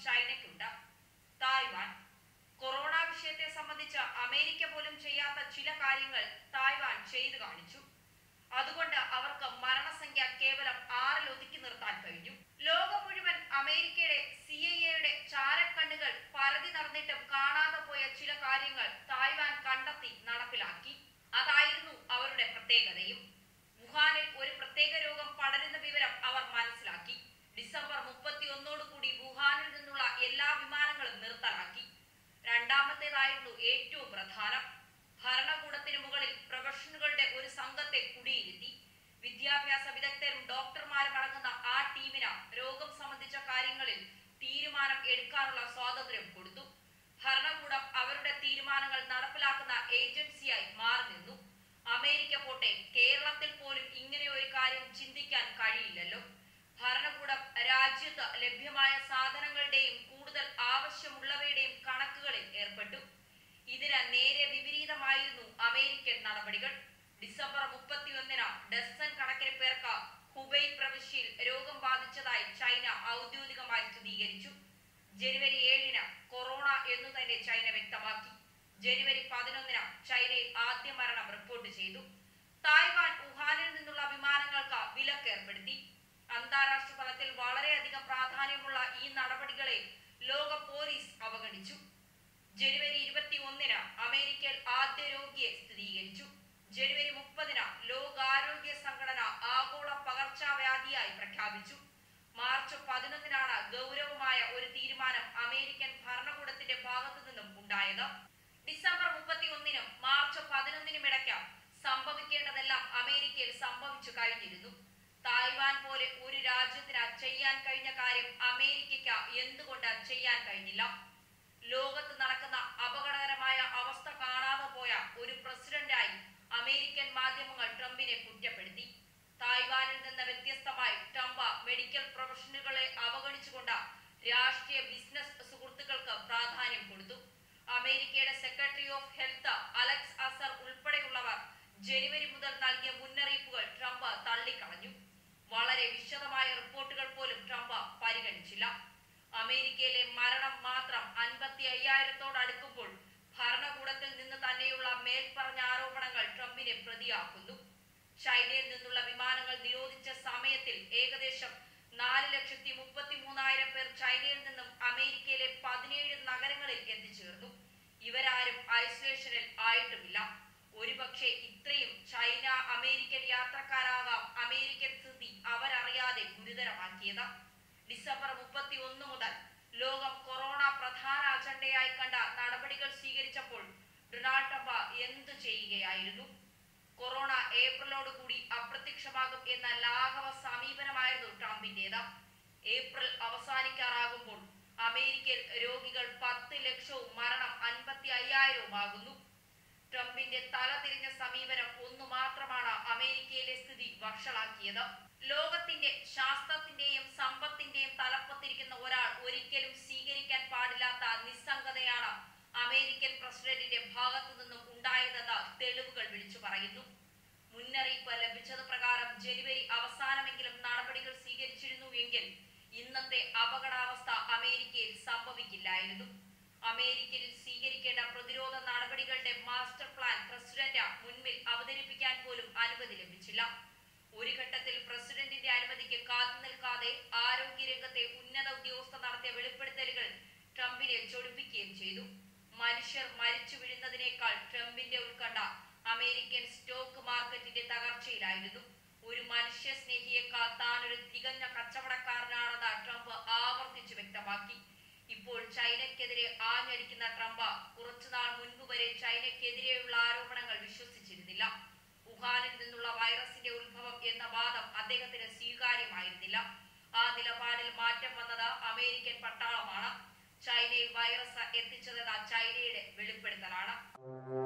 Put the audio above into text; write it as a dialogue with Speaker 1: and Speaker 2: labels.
Speaker 1: ചൈനയ്ക്കുണ്ട് Taiwan corona വിഷയത്തെ സംബന്ധിച്ച് America പോലും ചെയ്യാത്ത ചില കാര്യങ്ങൾ തായ്വാൻ ചെയ്തു കാണിച്ചു അതുകൊണ്ട് അവർക്ക് മരണസംഖ്യ കേവലം ആറിൽ ഒതുക്കി നിർത്താൻ കഴിഞ്ഞു ലോകം മുഴുവൻ അമേരിക്കയുടെ സി ഐ എയുടെ ചാരക്കണ്ണുകൾ പരതി നടന്നിട്ടും കാണാതെ പോയ ചില കാര്യങ്ങൾ തായ്വാൻ കണ്ടെത്തി നടപ്പിലാക്കി അതായിരുന്നു അവരുടെ പ്രത്യേകതയും വുഹാനിൽ ഒരു പ്രത്യേക രോഗം പടരുന്ന വിവരം അവർ മനസ്സിലാക്കി ഡിസംബർ മുപ്പത്തി ഒന്നോടുകൂടി വുഹാനിൽ നിന്നുള്ള എല്ലാ വിമാനങ്ങളും നിർത്തലാക്കി രണ്ടാമത്തേതായിരുന്നു ഏറ്റവും പ്രധാനം ഭരണകൂടത്തിന് മുകളിൽ പ്രൊഫഷണലുകളുടെ ഒരു സംഘത്തെ കുടിയിരുത്തി വിദ്യാഭ്യാസ വിദഗ്ധരും ഡോക്ടർമാരും അടങ്ങുന്ന ആ ടീമിന് രോഗം സംബന്ധിച്ച കാര്യങ്ങളിൽ തീരുമാനം എടുക്കാനുള്ള സ്വാതന്ത്ര്യം കൊടുത്തു ഭരണകൂടം അവരുടെ തീരുമാനങ്ങൾ നടപ്പിലാക്കുന്ന ഏജൻസിയായി മാറി നിന്നു അമേരിക്ക പോട്ടെ കേരളത്തിൽ പോലും ഇങ്ങനെ ഒരു കാര്യം ചിന്തിക്കാൻ കഴിയില്ലല്ലോ ഭരണകൂടം രാജ്യത്ത് ലഭ്യമായ സാധനങ്ങളുടെയും കൂടുതൽ ആവശ്യമുള്ളവയുടെയും കണക്കുകളിൽ ഏർപ്പെട്ടു ഇതിന് നേരെ വിപരീതമായിരുന്നു അമേരിക്കൻ നടപടികൾ ഡിസംബർ മുപ്പത്തിയൊന്നിന് ഡസൻ കണക്കിന് പേർക്ക് ഹുബൈ പ്രവിശ്യയിൽ രോഗം ബാധിച്ചതായി ചൈന ഔദ്യോഗികമായി സ്ഥിരീകരിച്ചു ജനുവരി ഏഴിന് കൊറോണ എന്നു തന്നെ ചൈന വ്യക്തമാക്കി ജനുവരി പതിനൊന്നിന് ചൈനയിൽ ആദ്യ മരണം റിപ്പോർട്ട് ചെയ്തു തായ്വാൻ വുഹാനിൽ നിന്നുള്ള വിമാനങ്ങൾക്ക് വിലക്ക് ഏർപ്പെടുത്തി അന്താരാഷ്ട്ര തലത്തിൽ വളരെയധികം പ്രാധാന്യമുള്ള ഈ നടപടികളെ ലോക പോലീസ് അവഗണിച്ചു ജനുവരി ഇരുപത്തി ഒന്നിന് അമേരിക്കയിൽ ആദ്യ രോഗിയെ സ്ഥിരീകരിച്ചു ജനുവരി മുപ്പതിന് ലോകാരോഗ്യ സംഘടന ആഗോള പകർച്ചവ്യാധിയായി പ്രഖ്യാപിച്ചു മാർച്ച് പതിനൊന്നിനാണ് ഗൗരവമായ ഒരു തീരുമാനം അമേരിക്കൻ ഭരണകൂടത്തിന്റെ ഭാഗത്തു നിന്നും ഉണ്ടായത് ഡിസംബർ മുപ്പത്തി ഒന്നിനും മാർച്ച് പതിനൊന്നിനും ഇടയ്ക്ക് സംഭവിക്കേണ്ടതെല്ലാം അമേരിക്കയിൽ സംഭവിച്ചു കഴിഞ്ഞിരുന്നു തായ്വാൻ പോലെ ഒരു രാജ്യത്തിന് ചെയ്യാൻ കഴിഞ്ഞ കാര്യം അമേരിക്കയ്ക്ക് എന്തുകൊണ്ട് ചെയ്യാൻ കഴിഞ്ഞില്ല ലോകത്ത് നടക്കുന്ന അപകടകരമായ അവസ്ഥ കാണാതെ പോയ ഒരു പ്രസിഡന്റായി അമേരിക്കൻ മാധ്യമങ്ങൾ ട്രംപിനെ കുറ്റപ്പെടുത്തി തായ്വാനിൽ നിന്ന് വ്യത്യസ്തമായി ട്രംപ് മെഡിക്കൽ പ്രൊഫഷണലുകളെ അവഗണിച്ചുകൊണ്ട് രാഷ്ട്രീയ ബിസിനസ് സുഹൃത്തുക്കൾക്ക് പ്രാധാന്യം കൊടുത്തു അമേരിക്കയുടെ secretary of health Alex Azar ഉൾപ്പെടെയുള്ളവർ ജനുവരി മുതൽ നൽകിയ മുന്നറിയിപ്പുകൾ ട്രംപ് തള്ളിക്കളഞ്ഞു വളരെ വിശദമായ റിപ്പോർട്ടുകൾ പോലും ട്രംപ് പരിഗണിച്ചില്ല അമേരിക്കയിലെ മരണം മാത്രം അൻപത്തി അയ്യായിരത്തോടടുക്കുമ്പോൾ ഭരണകൂടത്തിൽ നിന്ന് തന്നെയുള്ള മേൽപ്പറഞ്ഞ ആരോപണങ്ങൾ ട്രംപിനെ പ്രതിയാക്കുന്നു ചൈനയിൽ നിന്നുള്ള വിമാനങ്ങൾ നിരോധിച്ച സമയത്തിൽ ഏകദേശം നാല് ലക്ഷത്തി മുപ്പത്തി മൂന്നായിരം പേർ ചൈനയിൽ നിന്നും അമേരിക്കയിലെ പതിനേഴ് നഗരങ്ങളിൽ എത്തിച്ചേർന്നു ഇവരാരും ഐസൊലേഷനിൽ ആയിട്ടുമില്ല ഒരുപക്ഷെ ഇത്രയും ചൈന അമേരിക്കൻ യാത്രക്കാരാകാം അമേരിക്കൻ സ്ഥിതി അവരറിയാതെ ഗുരുതരമാക്കിയത് ഡിസംബർ മുപ്പത്തി ഒന്ന് മുതൽ ലോകം കൊറോണ പ്രധാന അജണ്ടയായി കണ്ട നടപടികൾ സ്വീകരിച്ചപ്പോൾ ഡൊണാൾഡ് ട്രംപ് എന്തു ചെയ്യുകയായിരുന്നു കൊറോണ ഏപ്രിലോട് കൂടി അപ്രത്യക്ഷമാകും എന്ന ലാഘവ സമീപനമായിരുന്നു ട്രംപിന്റേത് ഏപ്രിൽ അവസാനിക്കാറാകുമ്പോൾ അമേരിക്കയിൽ രോഗികൾ പത്ത് ലക്ഷവും മരണം അൻപത്തി അയ്യായിരവുമാകുന്നു ട്രംപിന്റെ തലതിരിഞ്ഞ സമീപനം ഒന്നു മാത്രമാണ് അമേരിക്കയിലെ സ്ഥിതി വഷളാക്കിയത് ലോകത്തിന്റെ ശാസ്ത്രത്തിന്റെയും സമ്പത്തിന്റെയും തലപ്പത്തിരിക്കുന്ന ഒരാൾ ഒരിക്കലും സ്വീകരിക്കാൻ പാടില്ലാത്ത നിസ്സംഗതയാണ് അമേരിക്കൻ പ്രസിഡന്റിന്റെ ഭാഗത്തു നിന്നും ഉണ്ടായതെന്ന് തെളിവുകൾ വിളിച്ചു പറയുന്നു മുന്നറിയിപ്പ് ലഭിച്ചത് പ്രകാരം ജനുവരി അവസാനമെങ്കിലും നടപടികൾ സ്വീകരിച്ചിരുന്നു എങ്കിൽ ഇന്നത്തെ അപകടാവസ്ഥ അമേരിക്കയിൽ സംഭവിക്കില്ലായിരുന്നു അമേരിക്കയിൽ സ്വീകരിക്കേണ്ട പ്രതിരോധ നടപടികളുടെ മാസ്റ്റർ പ്ലാൻ പ്രസിഡന്റ് മുൻപിൽ അവതരിപ്പിക്കാൻ പോലും അനുമതി ലഭിച്ചില്ല ഒരു ഘട്ടത്തിൽ പ്രസിഡന്റിന്റെ അനുമതിക്ക് കാത്തു നിൽക്കാതെ ആരോഗ്യരംഗത്തെ ഉന്നത ഉദ്യോഗസ്ഥർ നടത്തിയ വെളിപ്പെടുത്തലുകൾ ട്രംപിനെ ചൊടിപ്പിക്കുകയും ചെയ്തു മനുഷ്യർ മരിച്ചു വീഴുന്നതിനേക്കാൾ ട്രംപിന്റെ ഉത്കണ്ഠ അമേരിക്കൻ സ്റ്റോക്ക് മാർക്കറ്റിന്റെ തകർച്ചയിലായിരുന്നു ഒരു മനുഷ്യ സ്നേഹിയേക്കാൾ താൻ ഒരു തികഞ്ഞ കച്ചവടക്കാരനാണെന്ന് ട്രംപ് ആവർത്തിച്ചു വ്യക്തമാക്കി ഇപ്പോൾ ചൈനയ്ക്കെതിരെ ആഞ്ഞടിക്കുന്ന ട്രംപ് കുറച്ചുനാൾ മുൻപ് വരെ ചൈനയ്ക്കെതിരെയുള്ള ആരോപണങ്ങൾ വിശ്വസിച്ചിരുന്നില്ല വുഹാനിൽ നിന്നുള്ള വൈറസിന്റെ ഉത്ഭവം എന്ന വാദം അദ്ദേഹത്തിന് സ്വീകാര്യമായിരുന്നില്ല ആ നിലപാടിൽ മാറ്റം വന്നത് അമേരിക്കൻ പട്ടാളമാണ് ചൈനയിൽ വൈറസ് എത്തിച്ചതെന്ന ചൈനയുടെ വെളിപ്പെടുത്തലാണ്